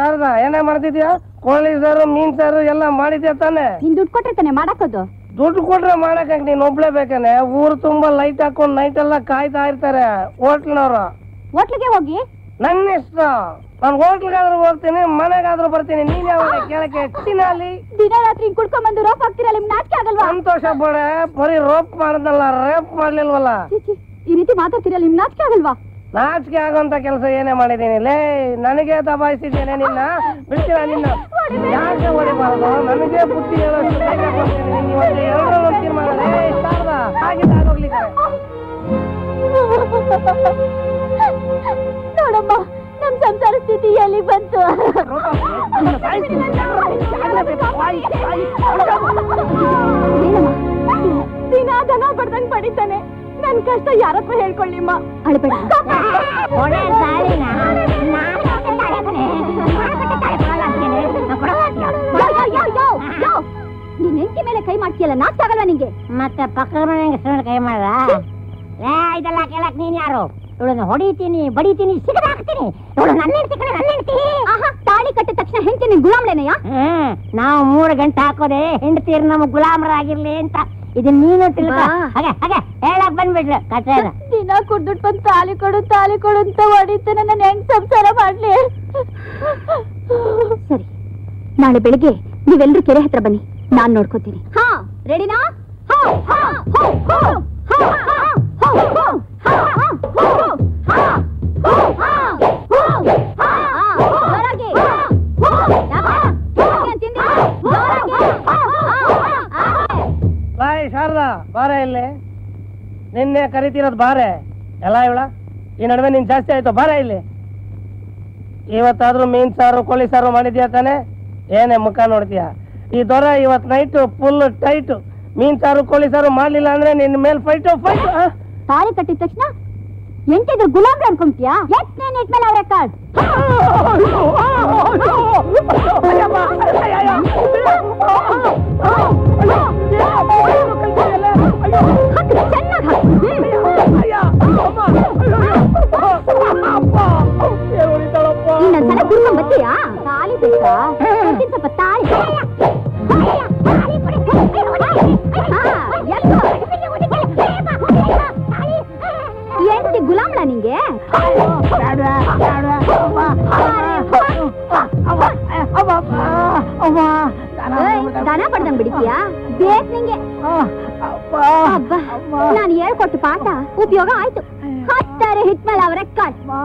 ಶಾರದಾ ಏನೇ ಮಾಡ್ತಿದ್ಯಾ ಕೋಳಿ ಸಾರು ಮೀನ್ ಸಾರು ಎಲ್ಲ ಮಾಡಿದ್ಯಾ ತಾನೆ ನಿನ್ ದುಡ್ಡು ಕೊಟ್ರೆ ತಾನೆ ಮಾಡಾಕೋದು ದುಡ್ಡು ಕೊಟ್ರೆ ಮಾಡಕ್ ನೀನ್ ಒಬ್ಳೆ ಬೇಕನೆ ಊರು ತುಂಬಾ ಲೈಟ್ ಹಾಕೊಂಡ್ ನೈಟ್ ಎಲ್ಲ ಕಾಯ್ತಾ ಇರ್ತಾರೆ ಹೋಟ್ಲ್ನವ್ರು ಹೋಟ್ಲಿಗೆ ಹೋಗಿ ನನ್ನ ಇಷ್ಟ ನಾನು ಹೋಟ್ಲ್ಗಾದ್ರೂ ಹೋಗ್ತೀನಿ ಮನೆಗಾದ್ರೂ ಬರ್ತೀನಿ ನೀನ್ ಯಾವ ಕೇಳಕ್ಕೆ ಚಿನಾಲಿ ದಿನ ರಾತ್ರಿ ಹಿಂಗ್ ಕುಡ್ಕೊಂಡ್ ಬಂದು ರೋಪ್ ಹಾಕ್ತಿರಲ್ಲ ನಿಮ್ ನಾಚಿಕೆ ಆಗಲ್ವಾ ಸಂತೋಷ ಪಡೆ ಬರೀ ರೋಪ್ ಮಾಡಿದ್ನಲ್ಲ ರೇಪ್ ಮಾಡ್ಲಿಲ್ವಲ್ಲ ಛೀ, ಛೀ, ಈ ರೀತಿ ಮಾತಾಡ್ತಿರಲ್ಲ ನಿಮ್ ನಾಚಿಕೆ ಆಗಲ್ವಾ ನಾಚಿಕೆ ಆಗೋಂತ ಕೆಲಸ ಏನೇ ಮಾಡಿದೀನಿ ಲೇ ನನಗೆ ದಬಾಯಿಸಿದ್ದೇನೆ ನಿನ್ನ ಬಿಡ್ತೀರ ನಿನ್ನ ಯಾಕೆ ಹೊಡಿಬಾರದು ನನಗೆ ಬುದ್ಧಿ ಹೇಳೋಷ್ಟು ಧೈರ್ಯ ಕೊಡ್ತೀನಿ. ನೀನ್ ಇವತ್ತು ಎರಡರಲ್ಲೂ ಒಂದು ತೀರ್ಮಾನ ಲೇ, ಶಾರದಾ, ಆಗಿದ್ದು ಆಗೋಗ್ಲಿಕ್ಕೆ. ನೋಡಮ್ಮ ನಮ್ ಸಂಸಾರ ಸ್ಥಿತಿ ಎಲ್ಲಿ ಬಂತು ನಿನ್ನ ಸಾಯಿಸ್ತೀನಿ. ಆಗ್ಲೇಬೇಕು. ಸಾಯಿ, ಸಾಯಿ. ದಿನ ದನ ಬಡ್ದಂಗ್ ಪಡಿತಾನೆ ನನ್ ಕಷ್ಟ ಯಾರತ್ರ ಹೇಳ್ಕೊಳ್ಳಿಮ್ಮ ಅಳ್ಬೇಡ ನೀನ್ ಹೆಂಡತಿ ಮೇಲೆ ಕೈ ಮಾಡ್ತೀಯಲ್ಲ ನಾಚಾಗಲ್ವಾ ನಿಂಗೆ ಮತ್ತೆ ಪಕ್ಕದ ಮನೆ ಕೈ ಮಾಡ್ದ ಏ ಇದೆಲ್ಲ ಕೇಳಕ್ ನೀನ್ ಯಾರು ಇವಳನ್ನ ಹೊಡಿತೀನಿ ಬಡಿತೀನಿ ಸಿಗದಾಕ್ತೀನಿ ಇವಳು ನನ್ನ ಹೆಂಡತಿ ಕಡೆ ನನ್ನ ಹೆಂಡತಿ ಆಹಾ ತಾಳಿ ಕಟ್ಟಿದ ತಕ್ಷಣ ಹೆಂಡತಿ ನಿನ್ ಗುಲಾಮ್ಲೇನೆಯಾ ಹ್ಮ್ ನಾವು ಮೂರು ಗಂಟೆ ಹಾಕೋದೆ ಹೆಂಡತಿಯರು ನಮ್ಮ ಗುಲಾಮರಾಗಿರ್ಲಿ ಅಂತ ಇದನ್ನ ನೀನು ತಿಳ್ಕ ಬಾ. ಹಾಗೆ ಹಾಗೆ ಹೇಳಕ್ ಬಂದ್ಬಿಡ್ಲು ಕಥೆನ ದಿನ ಕುಡ್ದುಟ್ ಬಂದ್ ತಾಲಿ ಕೊಡು ತಾಲಿ ಕೊಡು ಅಂತ ಹೊಡಿತಾನೆ ನಾನು ಹೆಂಗ್ ಸಂಸಾರ ಮಾಡ್ಲಿ ಸರಿ ನಾಳೆ ಬೆಳಿಗ್ಗೆ ನೀವೆಲ್ಲರೂ ಕೆರೆ ಹತ್ರ ಬನ್ನಿ ನಾನ್ ನೋಡ್ಕೋತೀನಿ ಹಾ ರೆಡಿನಾ ಹಾ, ಹಾ, ಹೋ, ಹೋ, ಹಾ, ಹಾ, ಹೋ, ಹೋ, ಹಾ, ಹಾ, ಹೋ, ಹೋ, ಹಾ, ಹೋ, ಹಾ, ಹೋ, ಹಾ, ಹಾ, ಜೋರಾಗಿ, ಹೋ, ಯಾಕ? ಜೋರಾಗಿ ಅಂತಿಂದಿ? ಜೋರಾಗಿ, ಹಾ, ಹಾ, ಹಾ, ಹಾಗೆ. ಬಾಯ್ ಶಾರದಾ ಬಾರೆ ಇಲ್ಲಿ ನಿನ್ನೆ ಕರಿತಿರೋದು ಬಾರೆ ಎಲ್ಲ ಇವಳ ಈ ನಡುವೆ ನೀನ್ ಜಾಸ್ತಿ ಆಯ್ತು ಬಾರೆ ಇಲ್ಲಿ ಇವತ್ತಾದ್ರೂ ಮೀನ್ ಸಾರು ಕೋಳಿ ಸಾರು ಮಾಡಿದ್ಯಾ ತಾನೆ ಏನೇ ಮುಖ ನೋಡ್ತೀಯ ಈ ದೊರೆ ಇವತ್ ನೈಟ್ ಫುಲ್ ಟೈಟ್ ಮೀನ್ ಸಾರು ಕೋಳಿ ಸಾರು ಮಾಡ್ಲಿಲ್ಲ ಅಂದ್ರೆ ನಿನ್ ಮೇಲ್ ಫೈಟು ಫೈಟ್ ತಾಳಿ ಕಟ್ಟಿದ ತಕ್ಷಣ ಎಂಟಿದ್ರು ಗುಲಾಬ್ ಅನ್ಕೊಂತೀಯಾ ಎಷ್ಟನೇ ನೆಟ್ ಮೇಲೆ ಅವ್ರೆ ಕಾರ್ಡ್ ಇನ್ನೊಂದ್ಸಲ ಗುರ್ಕೊಂಡ್ ಬರ್ತೀಯಾ ತಾಳಿ ಬೇಕಾ ಕೊಡ್ತೀನಿ ಸ್ವಲ್ಪ ತಾಳಿ ಎಂಟಿ ಗುಲಾಮ್ಲ ನಿಂಗೆ ಏಯ್, ದನ ಪಡ್ದಂಗ್ ಬಿಡಿತೀಯಾ ಬೇಕ್ ನಿಂಗೆ ಅಬ್ಬಾ ನಾನು ಹೇಳ್ಕೊಟ್ಟು ಪಾಠ ಉಪಯೋಗ ಆಯ್ತು ಹತ್ತಾರೆ ಹಿಟ್ಮೇಲೆ ಅವರ ಕಟ್